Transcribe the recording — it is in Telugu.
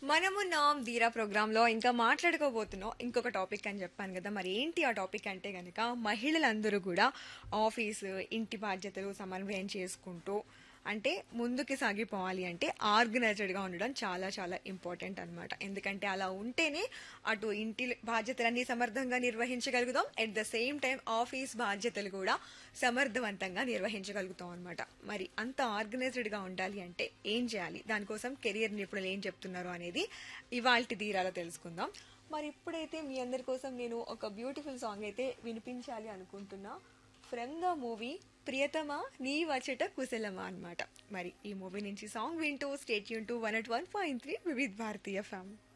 మనమున్నాం ధీరా ప్రోగ్రాంలో ఇంకా మాట్లాడుకోబోతున్నాం ఇంకొక టాపిక్ అని చెప్పాను కదా మరి ఏంటి ఆ టాపిక్ అంటే కనుక మహిళలందరూ కూడా ఆఫీసు ఇంటి బాధ్యతలు సమన్వయం చేసుకుంటూ అంటే ముందుకి సాగిపోవాలి అంటే ఆర్గనైజ్డ్గా ఉండడం చాలా చాలా ఇంపార్టెంట్ అనమాట ఎందుకంటే అలా ఉంటేనే అటు ఇంటి బాధ్యతలన్నీ సమర్థంగా నిర్వహించగలుగుతాం at the same time office బాధ్యతలు కూడా సమర్థవంతంగా నిర్వహించగలుగుతాం అనమాట మరి అంత ఆర్గనైజ్డ్గా ఉండాలి అంటే ఏం చేయాలి దానికోసం కెరియర్ నిపుణులు ఏం చెప్తున్నారు అనేది ఇవాల్టి తీరాలో తెలుసుకుందాం మరి ఇప్పుడైతే మీ అందరి కోసం నేను ఒక బ్యూటిఫుల్ సాంగ్ అయితే వినిపించాలి అనుకుంటున్నా ఫ్రమ్ ద మూవీ ప్రియతమా నీ వచ్చట కుశలమా అన్నమాట మరి ఈ మూవీ నుంచి సాంగ్ వింటూ స్టేట్ యూన్ to one nought one point three Vividh Bharati ఫ్యామ్